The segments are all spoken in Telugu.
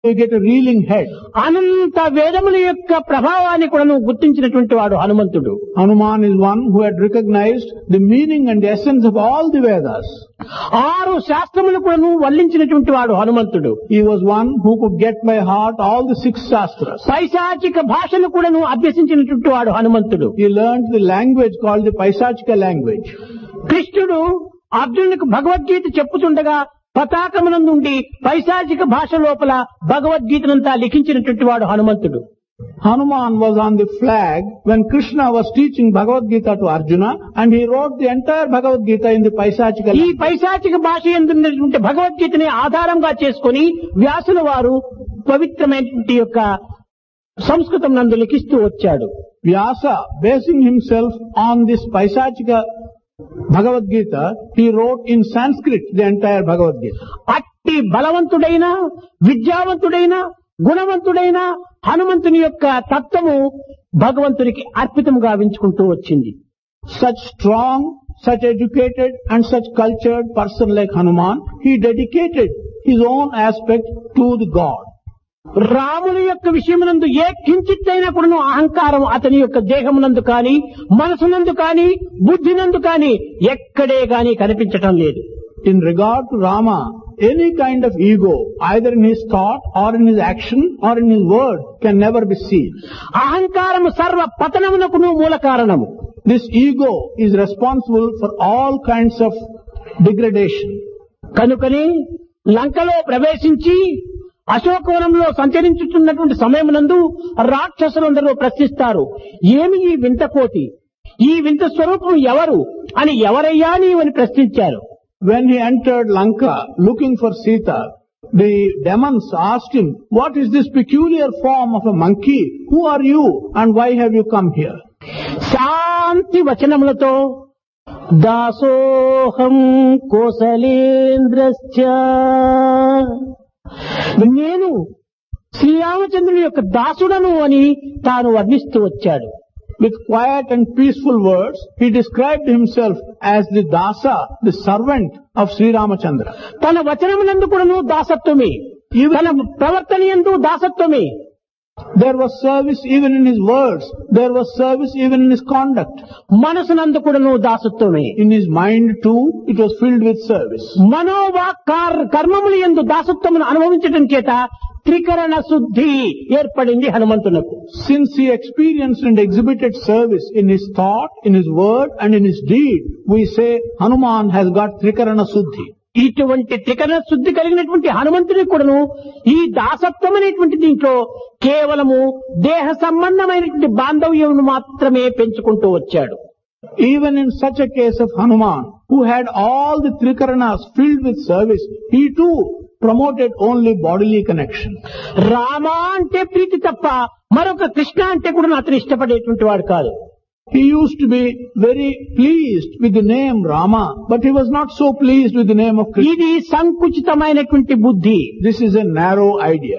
you get a reeling head. అనంత వేదముల యొక్క ప్రభావాన్ని కూడా గుర్తించినటువంటి వాడు హనుమంతుడు Hanuman is one who had recognized the meaning and the essence of all the Vedas. ఆరు శాస్త్రములు కూడా వల్లించినటువంటి వాడు హనుమంతుడు He was one who could get by heart all the six Shastras. పైశాచిక భాషను కూడా అభ్యసించినటువంటి వాడు హనుమంతుడు He learned the language called the Paisachika language. కృష్ణుడు అర్జునుడికి భగవద్గీత చెప్పుతుండగా పతాకమునందుండి పైశాచిక భాష లోపల భగవద్గీతనంతా లిఖించినటువంటి వాడు హనుమంతుడు Hanuman was on the flag when Krishna was teaching Bhagavad Gita to Arjuna and he wrote the entire Bhagavad Gita in the Paisachika ఈ language. పైశాచిక భాష ఎందున్నటువంటి భగవద్గీతని ఆధారంగా చేసుకొని వ్యాసుల వారు పవిత్రమైనటువంటి యొక్క సంస్కృతం నందు లిఖిస్తూ వచ్చాడు Vyasa, basing himself on this Paisachika Bhagavad Gita, he wrote in Sanskrit the entire Bhagavad Gita. అట్టి బలవంతుడైన విద్యావంతుడైన గుణవంతుడైన హనుమంతుని యొక్క తత్వము భగవంతునికి అర్పితం గావించుకుంటూ వచ్చింది Such strong, such educated and such cultured person like Hanuman, he dedicated his own aspect to the God. రాముని యొక్క విషయమునందు ఏ కించిత్తైనా కూడా అహంకారం అతని యొక్క దేహమునందు కాని మనసునందు కాని బుద్ధినందు కాని ఎక్కడే గాని కనిపించటం లేదు In regard to Rama, any kind of ego, either in his thought or in his action or in his word, can never be seen. అహంకారము సర్వ పతనమునకును మూల కారణము This ego is responsible for all kinds of degradation. కనుకనే లంకలో ప్రవేశించి అశోకవనంలో సంచరించుతున్నటువంటి సమయమునందు రాక్షసులందరూ ప్రశ్నిస్తారు ఏమి ఈ వింత కోతి ఈ వింత స్వరూపం ఎవరు అని ఎవరయ్యా నీవని ప్రశ్నించారు When he entered Lanka looking for Sita, the demons asked him, what is this peculiar form of a monkey? Who are you and why have you come here? శాంతి వచనములతో దాసోహం కోసలేంద్రశ్చ నేను శ్రీరామచంద్రుని యొక్క దాసుడను అని తాను వర్ణిస్తూ వచ్చాడు With quiet and peaceful words, he described himself as the dasa, the servant of Sri Ramachandra. తన వచనమునందు కూడాను దాసత్వమే తన ప్రవర్తన ఎందు దాసత్వమే There was service even in his words. There was service even in his conduct. మనసునందు కూడాను దాసత్వమే In his mind too, it was filled with service. మనోవాకార్ కర్మములు ఎందు దాసత్వమును అనుభవించడం చేత త్రికరణ శుద్ధి ఏర్పడింది హనుమంతునకు Since he experienced and exhibited service in his thought, in his word and in his deed, we say Hanuman has got Trikarana Suddhi. ఇటువంటి త్రికరణ శుద్ధి కలిగినటువంటి హనుమంతునికి కూడాను ఈ దాసత్వం అనేటువంటి దీంట్లో కేవలము దేహ సంబంధమైనటువంటి బాంధవ్యమును మాత్రమే పెంచుకుంటూ వచ్చాడు Even in such a case of Hanuman, who had all the Trikaranas filled with service, he too promoted only bodily connection. Rama అంటే ప్రీతి తప్ప మరొక కృష్ణ అంటే కూడా అతను ఇష్టపడేటువంటి వాడు కాదు He used to be very pleased with the name Rama, but he was not so pleased with the name of Krishna. ఇది సంకుచితమైనటువంటి బుద్ధి This is a narrow idea.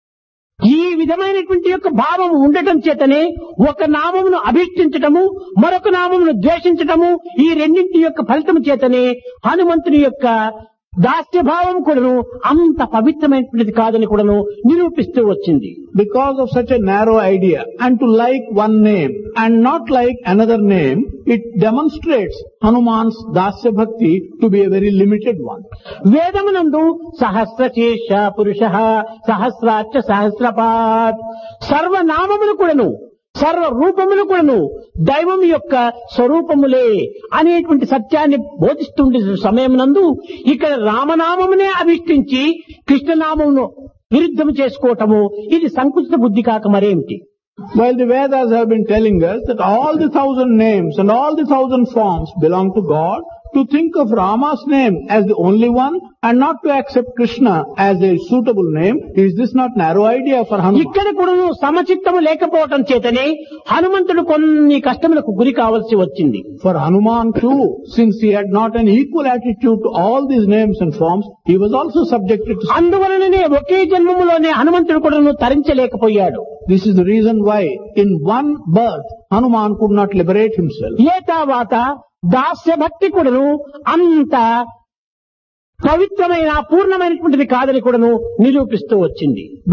ఈ విధమైనటువంటి యొక్క భావం ఉండటం చేతనే ఒక నామమును అభిష్టించటము మరొక నామమును ద్వేషించటము ఈ రెండింటి యొక్క ఫలితం చేతనే హనుమంతుని యొక్క దాస్య భావం కూడాను అంత పవిత్రమైనటువంటిది కాదని కూడాను నిరూపిస్తూ వచ్చింది Because of such a narrow idea, and to like one name and not like another name, it demonstrates Hanuman's Dasya Bhakti to be a very limited one. వేదమునందు సహస్రశేష పురుష సహస్రాక్ష సహస్రపాత్ సర్వనామములు కూడాను సర్వ రూపములు కూడాను దైవం యొక్క స్వరూపములే అనేటువంటి సత్యాన్ని బోధిస్తుండే సమయమునందు ఇక్కడ రామనామమునే అభిష్టించి కృష్ణనామమును విరుద్ధము చేసుకోవటము ఇది సంకుచిత బుద్ధి కాక మరేమిటి While the Vedas have been telling us that all the thousand names and all the thousand forms belong to God, to think of Rama's name as the only one and not to accept Krishna as a suitable name, is this not narrow idea for Hanuman? ఇక్కడ కూడాను సమచిత్తము లేకపోవటం చేతనే హనుమంతుడు కొన్ని కష్టములకు గురి కావలసి వచ్చింది For Hanuman too, since he had not an equal attitude to all these names and forms, he was also subjected to అందువలననే ఒకే జన్మములోనే హనుమంతుడు కూడాను తరించలేకపోయాడు This is the reason why in one birth Hanuman could not liberate himself. ఏ తర్వాత దాస్య భక్తి కూడాను అంత పవిత్రమైన పూర్ణమైనటువంటిది కాదని కూడాను నిరూపిస్తూ వచ్చింది